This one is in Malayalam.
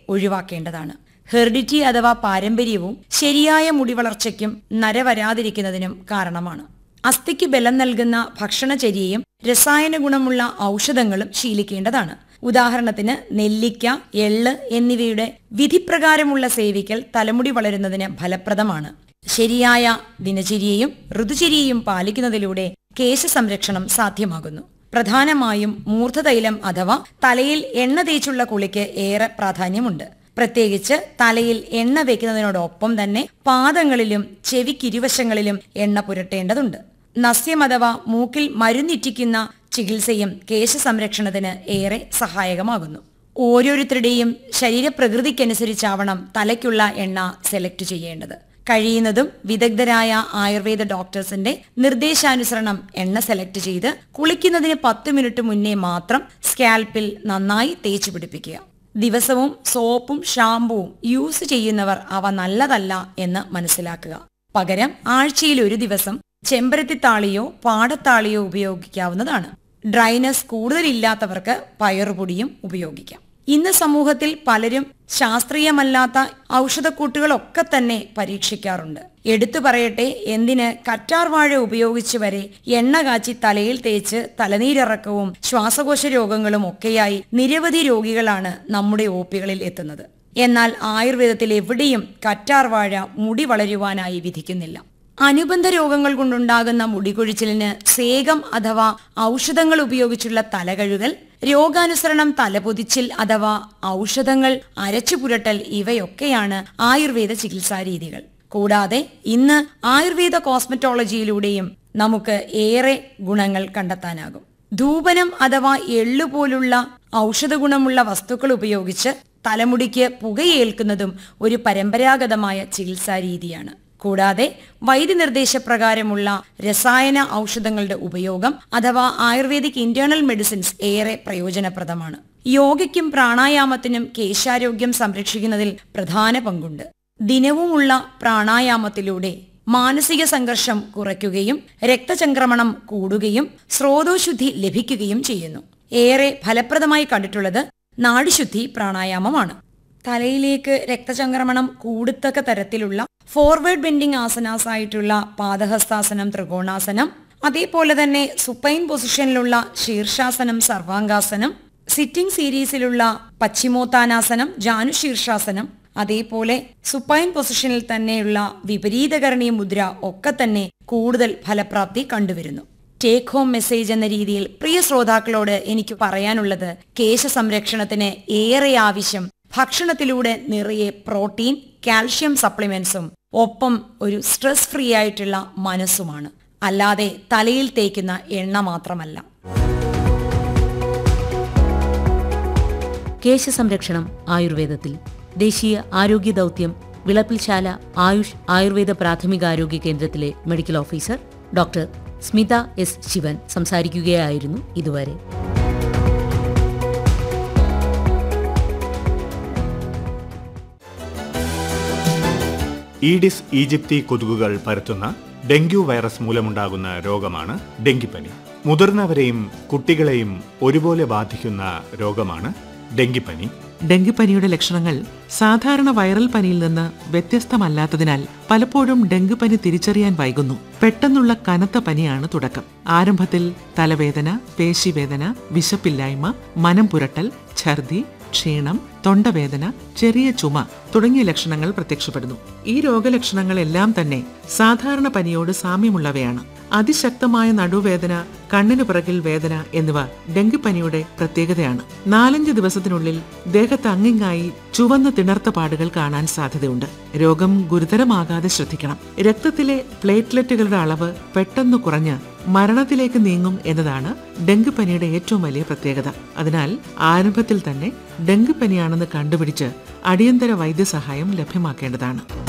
ഒഴിവാക്കേണ്ടതാണ് ഹെറിഡിറ്റി അഥവാ പാരമ്പര്യവും ശരിയായ മുടി വളർച്ചയ്ക്കും നര വരാതിരിക്കുന്നതിനും കാരണമാണ് അസ്ഥിക്ക് ബലം നൽകുന്ന ഭക്ഷണചര്യയും രസായന ഗുണമുള്ള ഔഷധങ്ങളും ശീലിക്കേണ്ടതാണ് ഉദാഹരണത്തിന് നെല്ലിക്ക എള്ള് എന്നിവയുടെ വിധിപ്രകാരമുള്ള സേവിക്കൽ തലമുടി വളരുന്നതിന് ഫലപ്രദമാണ് ശരിയായ ദിനചര്യയും ഋതുചര്യയും പാലിക്കുന്നതിലൂടെ കേശ സംരക്ഷണം സാധ്യമാകുന്നു പ്രധാനമായും മൂർധതൈലം അഥവാ തലയിൽ എണ്ണ തേച്ചുള്ള കുളിക്ക് ഏറെ പ്രാധാന്യമുണ്ട് പ്രത്യേകിച്ച് തലയിൽ എണ്ണ വെക്കുന്നതിനോടൊപ്പം തന്നെ പാദങ്ങളിലും ചെവിക്കിരുവശങ്ങളിലും എണ്ണ പുരട്ടേണ്ടതുണ്ട് നസ്യം അഥവാ മൂക്കിൽ മരുന്നിറ്റിക്കുന്ന ചികിത്സയും കേശ സംരക്ഷണത്തിന് ഏറെ സഹായകമാകുന്നു ഓരോരുത്തരുടെയും ശരീരപ്രകൃതിക്കനുസരിച്ചാവണം തലയ്ക്കുള്ള എണ്ണ സെലക്ട് ചെയ്യേണ്ടത് കഴിയുന്നതും വിദഗ്ധരായ ആയുർവേദ ഡോക്ടേഴ്സിന്റെ നിർദ്ദേശാനുസരണം എണ്ണ സെലക്ട് ചെയ്ത് കുളിക്കുന്നതിന് പത്ത് മിനിറ്റ് മുന്നേ മാത്രം സ്കാൽപ്പിൽ നന്നായി തേച്ചു പിടിപ്പിക്കുക ദിവസവും സോപ്പും ഷാമ്പുവും യൂസ് ചെയ്യുന്നവർ അവ നല്ലതല്ല എന്ന് മനസ്സിലാക്കുക പകരം ആഴ്ചയിൽ ഒരു ദിവസം ചെമ്പരത്തിത്താളിയോ പാടത്താളിയോ ഉപയോഗിക്കാവുന്നതാണ് ഡ്രൈനസ് കൂടുതലില്ലാത്തവർക്ക് പയറുപൊടിയും ഉപയോഗിക്കാം ഇന്ന് സമൂഹത്തിൽ പലരും ശാസ്ത്രീയമല്ലാത്ത ഔഷധക്കൂട്ടുകളൊക്കെ തന്നെ പരീക്ഷിക്കാറുണ്ട് എടുത്തു പറയട്ടെ എന്തിന് കറ്റാർ വാഴ ഉപയോഗിച്ച് വരെ എണ്ണ കാച്ചി തലയിൽ തേച്ച് തലനീരിറക്കവും ശ്വാസകോശ രോഗങ്ങളും ഒക്കെയായി നിരവധി രോഗികളാണ് നമ്മുടെ ഓപ്പികളിൽ എത്തുന്നത് എന്നാൽ ആയുർവേദത്തിൽ എവിടെയും കറ്റാർ വാഴ മുടി വളരുവാനായി വിധിക്കുന്നില്ല അനുബന്ധ രോഗങ്ങൾ കൊണ്ടുണ്ടാകുന്ന മുടികൊഴിച്ചിലിന് സേകം അഥവാ ഔഷധങ്ങൾ ഉപയോഗിച്ചുള്ള തലകഴുകൽ രോഗാനുസരണം തലപൊതിച്ചിൽ അഥവാ ഔഷധങ്ങൾ അരച്ചു പുരട്ടൽ ഇവയൊക്കെയാണ് ആയുർവേദ ചികിത്സാ രീതികൾ കൂടാതെ ഇന്ന് ആയുർവേദ കോസ്മെറ്റോളജിയിലൂടെയും നമുക്ക് ഏറെ ഗുണങ്ങൾ കണ്ടെത്താനാകും ധൂപനം അഥവാ എള്ളുപോലുള്ള ഔഷധ ഗുണമുള്ള വസ്തുക്കൾ ഉപയോഗിച്ച് തലമുടിക്ക് പുകയേൽക്കുന്നതും ഒരു പരമ്പരാഗതമായ ചികിത്സാ രീതിയാണ് കൂടാതെ വൈദ്യനിർദ്ദേശപ്രകാരമുള്ള രസായന ഔഷധങ്ങളുടെ ഉപയോഗം അഥവാ ആയുർവേദിക് ഇന്റേണൽ മെഡിസിൻസ് ഏറെ പ്രയോജനപ്രദമാണ് യോഗയ്ക്കും പ്രാണായാമത്തിനും കേശാരോഗ്യം സംരക്ഷിക്കുന്നതിൽ പ്രധാന പങ്കുണ്ട് ദിനവുമുള്ള പ്രാണായാമത്തിലൂടെ മാനസിക സംഘർഷം കുറയ്ക്കുകയും രക്തചംക്രമണം കൂടുകയും സ്രോതോശുദ്ധി ലഭിക്കുകയും ചെയ്യുന്നു ഏറെ ഫലപ്രദമായി കണ്ടിട്ടുള്ളത് നാഡിശുദ്ധി പ്രാണായാമമാണ് തലയിലേക്ക് രക്തചംക്രമണം കൂടത്തക്ക തരത്തിലുള്ള ഫോർവേഡ് ബെൻഡിംഗ് ആസനാസ് ആയിട്ടുള്ള പാദഹസ്താസനം ത്രികോണാസനം അതേപോലെ തന്നെ സുപ്പൈൻ പൊസിഷനിലുള്ള ശീർഷാസനം സർവാംഗാസനം സിറ്റിംഗ് സീരീസിലുള്ള പശ്ചിമോത്താനാസനം ജാനുശീർഷാസനം അതേപോലെ സുപ്പൈൻ പൊസിഷനിൽ തന്നെയുള്ള വിപരീതകരണീയ മുദ്ര ഒക്കെ തന്നെ കൂടുതൽ ഫലപ്രാപ്തി കണ്ടുവരുന്നു ടേക്ക് ഹോം മെസ്സേജ് എന്ന രീതിയിൽ പ്രിയ ശ്രോതാക്കളോട് എനിക്ക് പറയാനുള്ളത് കേശ സംരക്ഷണത്തിന് ഏറെ ആവശ്യം ഭക്ഷണത്തിലൂടെ നിറയെ പ്രോട്ടീൻ കാൽഷ്യം സപ്ലിമെന്റ്സും ഒപ്പം ഒരു സ്ട്രെസ് ഫ്രീ ആയിട്ടുള്ള മനസ്സുമാണ് അല്ലാതെ തലയിൽ തേക്കുന്ന എണ്ണ മാത്രമല്ല കേശ സംരക്ഷണം ആയുർവേദത്തിൽ ദേശീയ ആരോഗ്യ ദൗത്യം വിളപ്പിൽശാല ആയുഷ് ആയുർവേദ പ്രാഥമികാരോഗ്യ കേന്ദ്രത്തിലെ medical officer doctor Smitha S Shivan സംസാരിക്കുകയായിരുന്നു ഇതുവരെ ഈഡിസ് ഈജിപ്തി കൊതുകുകൾ പരത്തുന്ന ഡെങ്കു വൈറസ് മൂലമുണ്ടാകുന്ന രോഗമാണ് ഡെങ്കിപ്പനി മുതിർന്നവരെയും കുട്ടികളെയും ഒരുപോലെ ബാധിക്കുന്ന രോഗമാണ് ഡെങ്കിപ്പനി ഡെങ്കിപ്പനിയുടെ ലക്ഷണങ്ങൾ സാധാരണ വൈറൽ പനിയിൽ നിന്ന് വ്യത്യസ്തമല്ലാത്തതിനാൽ പലപ്പോഴും ഡെങ്കിപ്പനി തിരിച്ചറിയാൻ വൈകുന്നു പെട്ടെന്നുള്ള കനത്ത പനിയാണ് തുടക്കം ആരംഭത്തിൽ തലവേദന പേശിവേദന വിശപ്പില്ലായ്മ മനം പുരട്ടൽ ഛർദി ക്ഷീണം തൊണ്ടവേദന ചെറിയ ചുമ തുടങ്ങിയ ലക്ഷണങ്ങൾ പ്രത്യക്ഷപ്പെടുന്നു ഈ രോഗലക്ഷണങ്ങളെല്ലാം തന്നെ സാധാരണ പനിയോട് സാമ്യമുള്ളവയാണ് അതിശക്തമായ നടുവേദന കണ്ണിനു പിറകിൽ വേദന എന്നിവ ഡെങ്കിപ്പനിയുടെ പ്രത്യേകതയാണ് നാലഞ്ച് ദിവസത്തിനുള്ളിൽ ദേഹത്ത് അങ്ങിങ്ങായി ചുവന്ന തിണർത്ത പാടുകൾ കാണാൻ സാധ്യതയുണ്ട് രോഗം ഗുരുതരമാകാതെ ശ്രദ്ധിക്കണം രക്തത്തിലെ പ്ലേറ്റ്ലെറ്റുകളുടെ അളവ് പെട്ടെന്ന് കുറഞ്ഞ് മരണത്തിലേക്ക് നീങ്ങും എന്നതാണ് ഡെങ്കിപ്പനിയുടെ ഏറ്റവും വലിയ പ്രത്യേകത അതിനാൽ ആരംഭത്തിൽ തന്നെ ഡെങ്കിപ്പനിയാണെന്ന് കണ്ടുപിടിച്ച് അടിയന്തര വൈദ്യസഹായം ലഭ്യമാക്കേണ്ടതാണ്